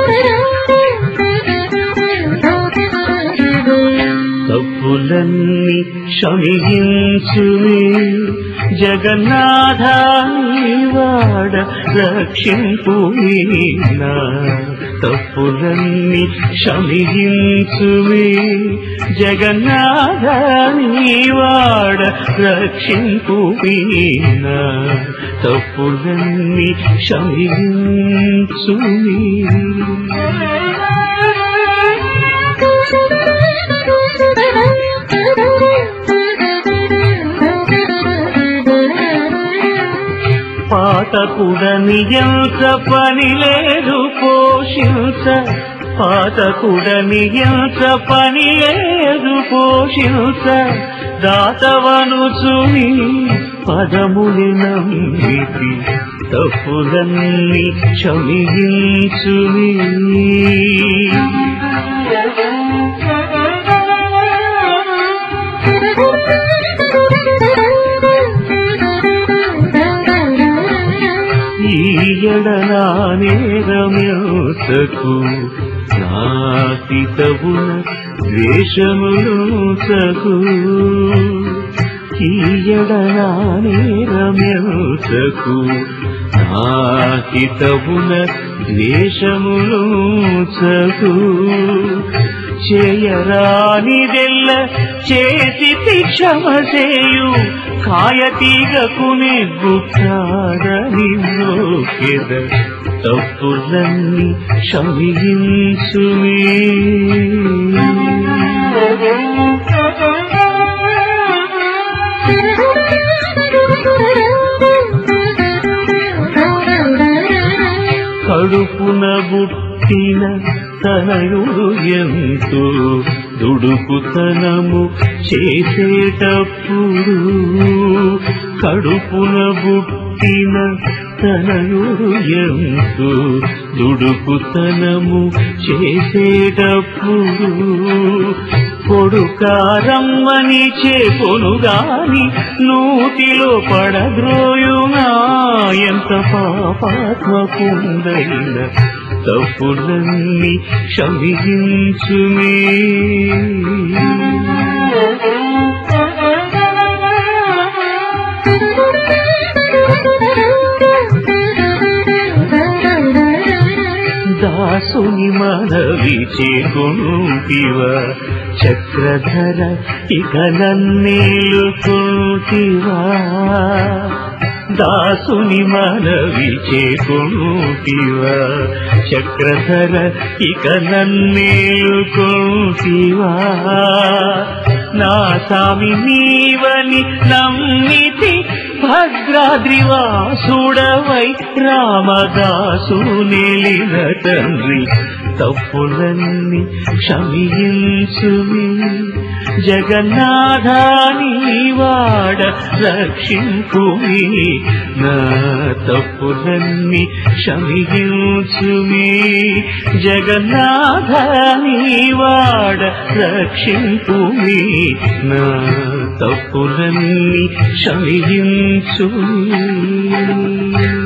తప్పులన్నీ క్షమించుమే జగన్నాథ వాడ రక్షింపు నా తప్పులన్నీ క్షమించుమే జగన్నాథ వాడ రక్షింపు నా తప్పులన్నీ క్షమించుమే పాతకుడని ఎంత పని లేదు పోషించ పాతకుడని ఎంత పని లేదు పోషించ దాతవను చుని పదముని నమ్మితి తప్పులన్నీ క్షమించుని ఈయడనానేరమ్యోసకు నాసితవున ద్వేషములుసకు ఈయడనానేరమ్యోసకు నాసితవున ద్వేషములుసకు చేయరానిదెల్ల చేసి క్షమ చేయు కాయతీగకు నిగ్గుతారని మోకెద తప్పులన్నీ క్షమించుమే కడుపున బుట్టిన తనయుడు ఎంతో దుడుకుతనము చేసేటప్పుడు కడుపున బుట్టిన తనయుడు ఎంతో దుడుకుతనము చేసేటప్పుడు కొడుకారమ్మని చేకొను గాని నూతిలో పడద్రోయునా ఎంత పాపాత్మకుందైన తప్పులన్నీ క్షమించుమే దాసుని మనవి చేకొంటివ చక్రధర ఇక నన్నేలుకుంటివా దాసుని మనవి చేకొంటివా చక్రధర ఇక నన్నేలుకుంటివా నా స్వామి నీవని నమ్మితి భద్రాద్రివాసుడవై రామదాసు నిలిన తండ్రి తప్పులన్నీ క్షమించుమి జగన్నాథాని వాడ రక్షింపుమి నా తప్పులన్నీ క్షమించుమి జగన్నాథాని వాడ రక్షింపుమి నా తప్పులన్నీ క్షమించుమి